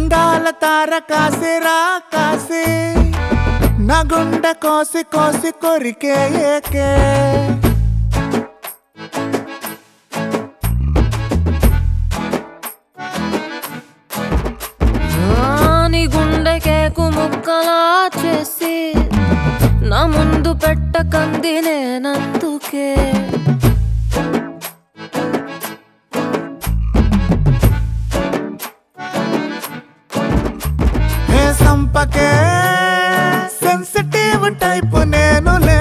అందాల తార కాసి రా కాసి నా గుండె కోసి కోసి కొరికే ఏకే నీ గుండె కేకు ముక్కలా చేసి నా ముందు పెట్టకంది నేనందుకే హే సంపకే సెన్సిటివ్ టైప్ నేనులే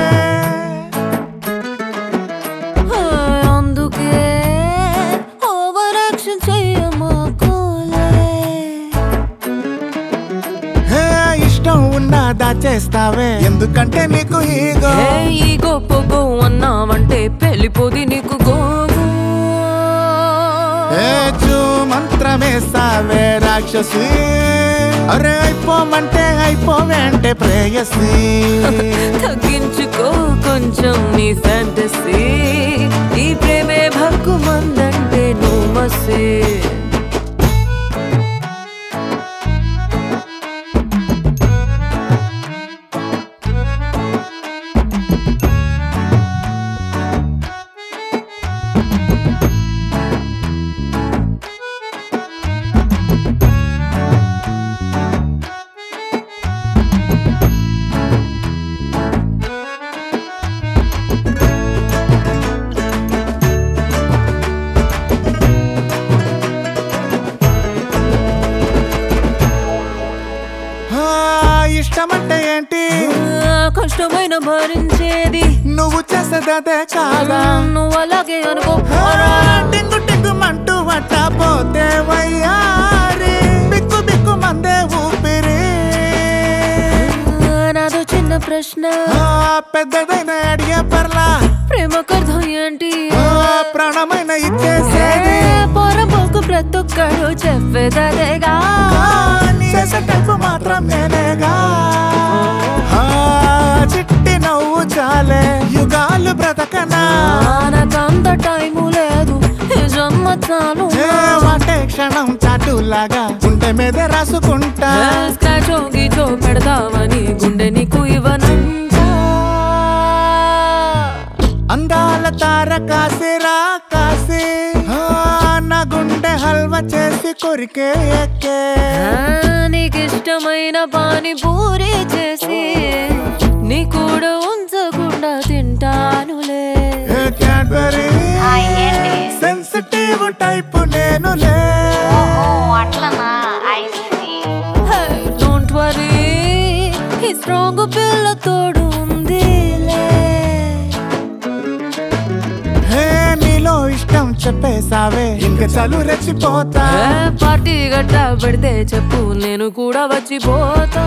హే, అందుకే ఓవర్ యాక్షన్ చెయ్యమాకోలే హే ఇష్టం ఉన్నా దాచేస్తావే ఎందుకంటే నీకు ఈగో హే, ఈ గొప్ప గో అన్నావంటే పెళ్ళిపోది నీకు గోగు ఏ చూ మంత్రమేస్తావే రాక్షసి అరే అయిపోమంటే అయిపోవే అంటే ప్రేయసి తగ్గించుకో కొంచెం నీ ఫ్యాంటసీ ఈ ప్రేమే భక్కు మందంటే నువ్వు మసే ఆ, ఇష్టమంటే ఏంటి ఆ, కష్టమైన భరించేది నువ్వు చేసేదే కాదా నువ్వు అలాగే అనుకో ఆ, టింగు టింగుమంటూ వట్ట పోతే వయ్యారి బిక్కు బిక్కు మందే ఊపిరి ఆ, నాదో చిన్న ప్రశ్న ఆ, పెద్దదైన అడిగే పర్లా ప్రేమకు అర్థం ఏంటి ఆ, ప్రాణమైన ఇచ్చేసేది పొరపోకు ప్రతి ఒక్కడు చెప్పేదనేగా కానీ చేసేటప్పుడు మాత్రం నేనేగా ఆ, చిట్టి నవ్వు చాలే యుగాలు బ్రతకనా నాకంత టైము లేదు ఈ జన్మ చాలు ఏ వాటే క్షణం చాటులాగా గుండె మీద రాసుకుంటా స్క్రాచో గీచో పెడతావని గుండె నీకు ఇవ్వనంట అందాల తార కాసి రా కాసి ఆ, నా గుండె హల్వా చేసి కొరికే ఎక్కే ఆ, నీకిష్టమైన పాని పూరి చేసి నీ కూడా ఉంచకుండా తింటానులే ఏ క్యాడ్బరీ హాయ్ ఏంటి సెన్సిటివ్ టైప్ నేనులే ఓహో అట్లనా ఐసి డోంట్ వరీ ఈ స్ట్రాంగ్ పిల్ల తోడు ఉందిలే హే నీలో ఇష్టం చెప్పేసావే ఇంక చలు రెచ్చిపోతా ఏ పార్టీ గట్టా పెడితే చెప్పు నేను కూడా వచ్చిపోతా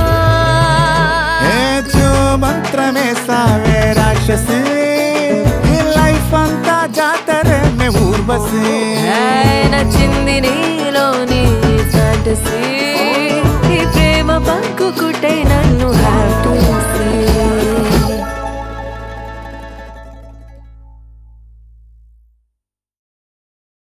ఏ చూ మంత్రమేసావే రాక్షసి ఈ లైఫ్ అంతా జాతరే మే ఊర్వశి ఏ, నచ్చింది నీలోని ఫ్యాంటసీ